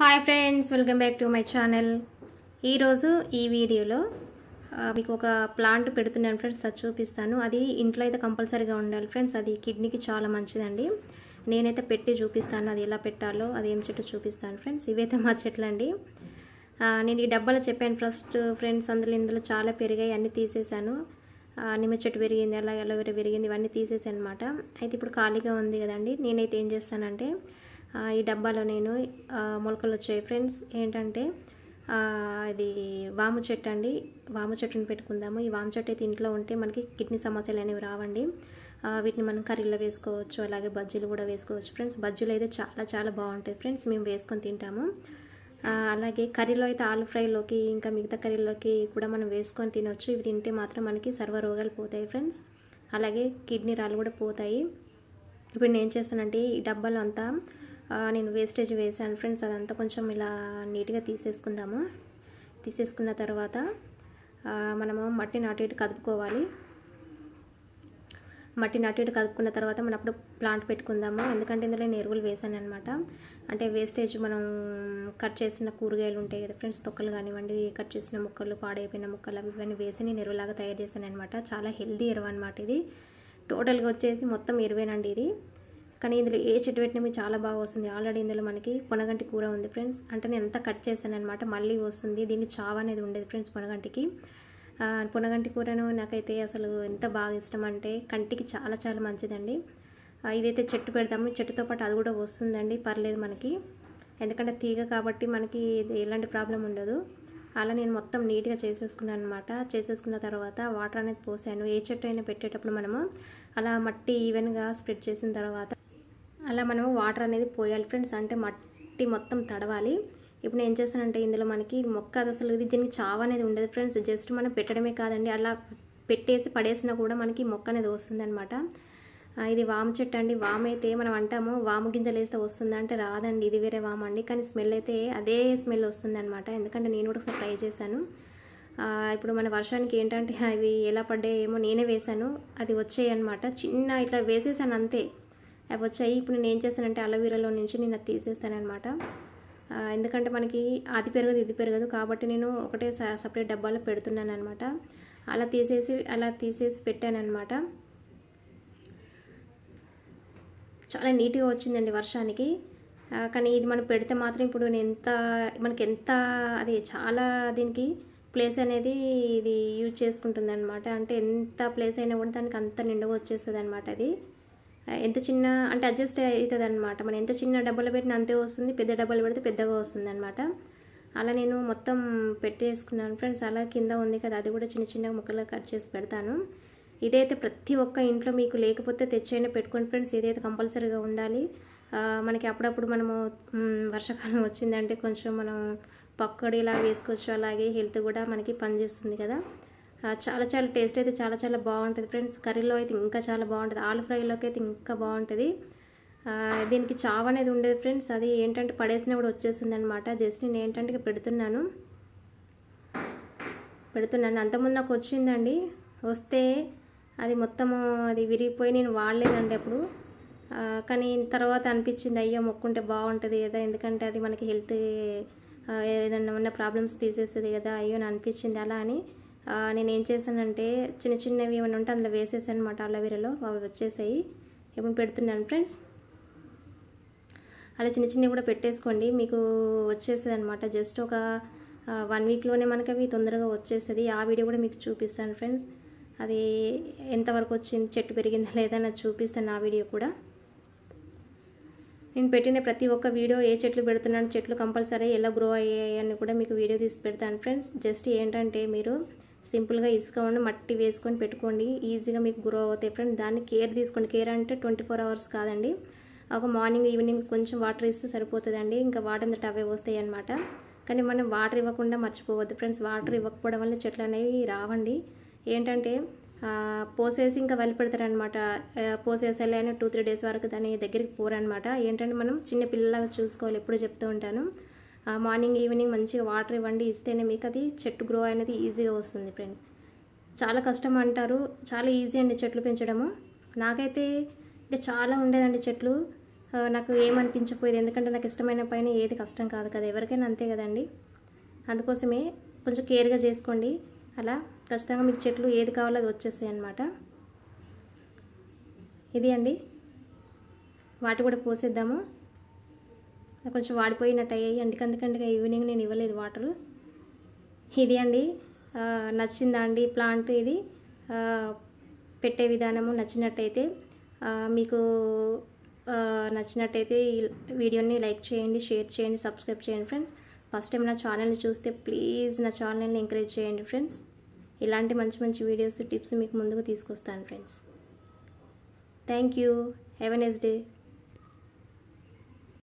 hi friends welcome back to my channel ఈరోజు ఈ వీడియోలో ఆ, మీకు ఒక ప్లాంట్ పెడుతున్నాను ఫ్రెండ్స్ అది చూపిస్తాను అది ఇంట్లో అయితే కంపల్సరీగా ఉండాలి ఫ్రెండ్స్ అది కిడ్నీకి చాలా మంచిదండి నేనైతే పెట్టి చూపిస్తాను అది ఎలా పెట్టాలో అది ఏం చెట్టు చూపిస్తాను ఫ్రెండ్స్ ఇవైతే మా చెట్లు అండి ఆ, నేను ఈ డబ్బాలో చెప్పాను ఫస్ట్ ఫ్రెండ్స్ అందులో ఇందులో చాలా పెరిగాయి అన్నీ తీసేశాను ఆ, నిమ్మ చెట్టు పెరిగింది అలాగే అలోవెరా పెరిగింది ఇవన్నీ తీసేసాను అనమాట అయితే ఇప్పుడు ఖాళీగా ఉంది కదండి నేనైతే ఏం చేస్తానంటే ఆ, ఈ డబ్బాలో నేను ఆ, మొలకలు వచ్చాయి ఫ్రెండ్స్ ఏంటంటే ఆ, ఇది వాము చెట్టు అండి వాము చెట్టుని పెట్టుకుందాము ఈ వాము చెట్టు అయితే ఇంట్లో ఉంటే మనకి కిడ్నీ సమస్యలు అనేవి రావండి ఆ, వీటిని మనం కర్రీలో వేసుకోవచ్చు అలాగే బజ్జీలు కూడా వేసుకోవచ్చు ఫ్రెండ్స్ బజ్జీలు అయితే చాలా చాలా బాగుంటాయి ఫ్రెండ్స్ మేము వేసుకొని తింటాము ఆ, అలాగే కర్రీలో అయితే ఆలు ఫ్రైలోకి ఇంకా మిగతా కర్రీలోకి కూడా మనం వేసుకొని తినొచ్చు ఇవి తింటే మాత్రం మనకి సర్వ రోగాలు పోతాయి ఫ్రెండ్స్ అలాగే కిడ్నీ రాళ్ళు కూడా పోతాయి ఇప్పుడు నేను ఏం చేస్తానంటే ఈ డబ్బాలో అంతా ఆ, నేను వేస్టేజ్ వేసాను ఫ్రెండ్స్ అదంతా కొంచెం ఇలా నీట్గా తీసేసుకుందాము తీసేసుకున్న తర్వాత ఆ, మనము మట్టిని అటు ఇటు కదుపుకోవాలి మట్టిని అటు ఇటు కదుపుకున్న తర్వాత మనం అప్పుడు ప్లాంట్ పెట్టుకుందాము ఎందుకంటే ఇందులో నేను ఎరువులు వేసాను అనమాట అంటే వేస్టేజ్ మనం కట్ చేసిన కూరగాయలు ఉంటాయి కదా ఫ్రెండ్స్ తొక్కలు కానివ్వండి కట్ చేసిన ముక్కలు పాడైపోయిన ముక్కలు అవి ఇవన్నీ వేసి నేను ఎరువులాగా తయారు చేశాను అనమాట చాలా హెల్దీ ఎరువు అనమాట ఇది టోటల్గా వచ్చేసి మొత్తం ఎరువేనండి ఇది కానీ ఇందులో ఏ చెట్టు పెట్టినా మీకు చాలా బాగా వస్తుంది ఆల్రెడీ ఇందులో మనకి పొనగంటి కూర ఉంది ఫ్రెండ్స్ అంటే నేను ఎంత కట్ చేశాను అనమాట మళ్ళీ వస్తుంది దీనికి చావ అనేది ఉండేది ఫ్రెండ్స్ పొనగంటికి ఆ, పొనగంటి కూరను నాకైతే అసలు ఎంత బాగా ఇష్టం అంటే కంటికి చాలా చాలా మంచిదండి ఆ, ఇదైతే చెట్టు పెడతాము చెట్టుతో పాటు అది కూడా వస్తుందండి పర్లేదు మనకి ఎందుకంటే తీగ కాబట్టి మనకి ఇది ఎలాంటి ప్రాబ్లం ఉండదు అలా నేను మొత్తం నీట్గా చేసేసుకున్నాను అనమాట చేసేసుకున్న తర్వాత వాటర్ అనేది పోసాను ఏ చెట్టు అయినా పెట్టేటప్పుడు మనము అలా మట్టి ఈవెన్గా స్ప్రెడ్ చేసిన తర్వాత అలా మనం వాటర్ అనేది పోయాలి ఫ్రెండ్స్ అంటే మట్టి మొత్తం తడవాలి ఇప్పుడు నేను ఏం చేస్తానంటే ఇందులో మనకి మొక్క అది అసలు ఇది దీనికి చావ అనేది ఉండదు ఫ్రెండ్స్ జస్ట్ మనం పెట్టడమే కాదండి అలా పెట్టేసి పడేసినా కూడా మనకి మొక్క అనేది వస్తుంది అనమాట ఇది వాము చెట్టు అండి వాము అయితే మనం అంటాము వాము గింజలు వేస్తే వస్తుందా అంటే రాదండి ఇది వేరే వాము అండి కానీ స్మెల్ అయితే అదే స్మెల్ వస్తుంది అనమాట ఎందుకంటే నేను కూడా ఒకసారి ట్రై చేశాను ఆ, ఇప్పుడు మన వర్షానికి ఏంటంటే అవి ఎలా పడ్డాయేమో నేనే వేశాను అది వచ్చాయి అనమాట చిన్న ఇట్లా వేసేసాను అంతే అవి వచ్చాయి ఇప్పుడు నేను ఏం చేశానంటే అలవీరాలో నుంచి నేను అది తీసేస్తానమాట ఎందుకంటే మనకి అది పెరగదు ఇది పెరగదు కాబట్టి నేను ఒకటే సపరేట్ డబ్బాలో పెడుతున్నాను అనమాట అలా తీసేసి అలా తీసేసి పెట్టాను అనమాట చాలా నీట్గా వచ్చిందండి వర్షానికి ఆ, కానీ ఇది మనం పెడితే మాత్రం ఇప్పుడు నేను ఎంత మనకి ఎంత అది చాలా దీనికి ప్లేస్ అనేది ఇది యూజ్ చేసుకుంటుంది అనమాట అంటే ఎంత ప్లేస్ అయినా కూడా దానికి అంత నిండుగా వచ్చేస్తుంది అనమాట అది ఆ, ఎంత చిన్న అంటే అడ్జస్ట్ అవుతుంది అనమాట మనం ఎంత చిన్న డబ్బాలో పెట్టినా అంతే వస్తుంది పెద్ద డబ్బాలు పెడితే పెద్దగా వస్తుంది అనమాట అలా నేను మొత్తం పెట్టేసుకున్నాను ఫ్రెండ్స్ అలా కింద ఉంది కదా అది కూడా చిన్న చిన్న ముక్కలుగా కట్ చేసి పెడతాను ఇదైతే ప్రతి ఒక్క ఇంట్లో మీకు లేకపోతే తెచ్చైనా పెట్టుకోండి ఫ్రెండ్స్ ఇదైతే కంపల్సరీగా ఉండాలి ఆ, మనకి అప్పుడప్పుడు మనము మ్, వర్షాకాలం వచ్చిందంటే కొంచెం మనం పక్కడి ఇలా వేసుకోవచ్చు అలాగే హెల్త్ కూడా మనకి పనిచేస్తుంది కదా ఆ, చాలా చాలా టేస్ట్ అయితే చాలా చాలా బాగుంటుంది ఫ్రెండ్స్ కర్రీలో అయితే ఇంకా చాలా బాగుంటుంది ఆలు ఫ్రైలోకి అయితే ఇంకా బాగుంటుంది ఆ, దీనికి చావ అనేది ఉండేది ఫ్రెండ్స్ అది ఏంటంటే పడేసినా కూడా వచ్చేస్తుంది అనమాట జస్ట్ నేను ఏంటంటే ఇక పెడుతున్నాను పెడుతున్నాను అంతకుముందు నాకు వచ్చిందండి వస్తే అది మొత్తము అది విరిగిపోయి నేను వాడలేదండి అప్పుడు ఆ, కానీ తర్వాత అనిపించింది అయ్యో మొక్కుంటే బాగుంటుంది కదా ఎందుకంటే అది మనకి హెల్త్ ఏదైనా ఉన్న ప్రాబ్లమ్స్ తీసేస్తుంది కదా అయ్యో అని అనిపించింది అలా అని ఆ, నేను ఏం చేశానంటే చిన్న చిన్నవి ఏమైనా ఉంటే అందులో వేసేసాను అనమాట అలవీరలో అవి వచ్చేసాయి ఇప్పుడు పెడుతున్నాను ఫ్రెండ్స్ అలా చిన్న చిన్నవి కూడా పెట్టేసుకోండి మీకు వచ్చేస్తుంది అనమాట జస్ట్ ఒక వన్ వీక్లోనే మనకి అవి తొందరగా వచ్చేస్తుంది ఆ వీడియో కూడా మీకు చూపిస్తాను ఫ్రెండ్స్ అది ఎంతవరకు వచ్చింది చెట్టు పెరిగిందా లేదా అని చూపిస్తాను ఆ వీడియో కూడా నేను పెట్టిన ప్రతి ఒక్క వీడియో ఏ చెట్లు పెడుతున్నాను చెట్లు కంపల్సరీ ఎలా గ్రో అయ్యాయి అని కూడా మీకు వీడియో తీసి పెడతాను ఫ్రెండ్స్ జస్ట్ ఏంటంటే మీరు సింపుల్గా ఇసుక ఉండి మట్టి వేసుకొని పెట్టుకోండి ఈజీగా మీకు గ్రో అవుతాయి ఫ్రెండ్స్ దాన్ని కేర్ తీసుకోండి కేర్ అంటే ట్వంటీ ఫోర్ అవర్స్ కాదండి ఒక మార్నింగ్ ఈవినింగ్ కొంచెం వాటర్ ఇస్తే సరిపోతుందండి ఇంకా వాటర్ అంతటా అవే వస్తాయి అనమాట కానీ మనం వాటర్ ఇవ్వకుండా మర్చిపోవద్దు ఫ్రెండ్స్ వాటర్ ఇవ్వకపోవడం వల్ల చెట్లు అనేవి రావండి ఏంటంటే ఆ, పోసేసి ఇంకా వదిలిపెడతారనమాట పోసేసాలి అని టూ త్రీ డేస్ వరకు దాని దగ్గరికి పోరనమాట ఏంటంటే మనం చిన్న పిల్లలాగా చూసుకోవాలి ఎప్పుడు చెప్తూ ఉంటాను ఆ, మార్నింగ్ ఈవినింగ్ మంచిగా వాటర్ ఇవ్వండి ఇస్తేనే మీకు అది చెట్టు గ్రో అనేది ఈజీగా వస్తుంది ఫ్రెండ్స్ చాలా కష్టం అంటారు చాలా ఈజీ అండి చెట్లు పెంచడము నాకైతే ఇంకా చాలా ఉండేదండి చెట్లు ఆ, ఆ, నాకు ఏమనిపించకపోయేది ఎందుకంటే నాకు ఇష్టమైన పైన ఏది కష్టం కాదు కదా ఎవరికైనా అంతే కదండి అందుకోసమే కొంచెం కేర్గా చేసుకోండి అలా ఖచ్చితంగా మీకు చెట్లు ఏది కావాలో అది వచ్చేస్తాయి అన్నమాట ఇది అండి వాటి కూడా పోసేద్దాము నాకు కొంచెం వాడిపోయినట్టు అయ్యాయి అందుకందుకంటే ఈవినింగ్ నేను ఇవ్వలేదు వాటర్ ఇది అండి ఆ, నచ్చిందా అండి ప్లాంట్ ఇది ఆ, పెట్టే విధానము నచ్చినట్టయితే ఆ, మీకు ఆ, నచ్చినట్టయితే ఈ వీడియోని లైక్ చేయండి షేర్ చేయండి సబ్స్క్రైబ్ చేయండి ఫ్రెండ్స్ ఫస్ట్ టైం నా ఛానల్ని చూస్తే ప్లీజ్ నా ఛానల్ని ఎంకరేజ్ చేయండి ఫ్రెండ్స్ ఇలాంటి మంచి మంచి వీడియోస్ టిప్స్ మీకు ముందుకు తీసుకొస్తాను friends thank you have a next day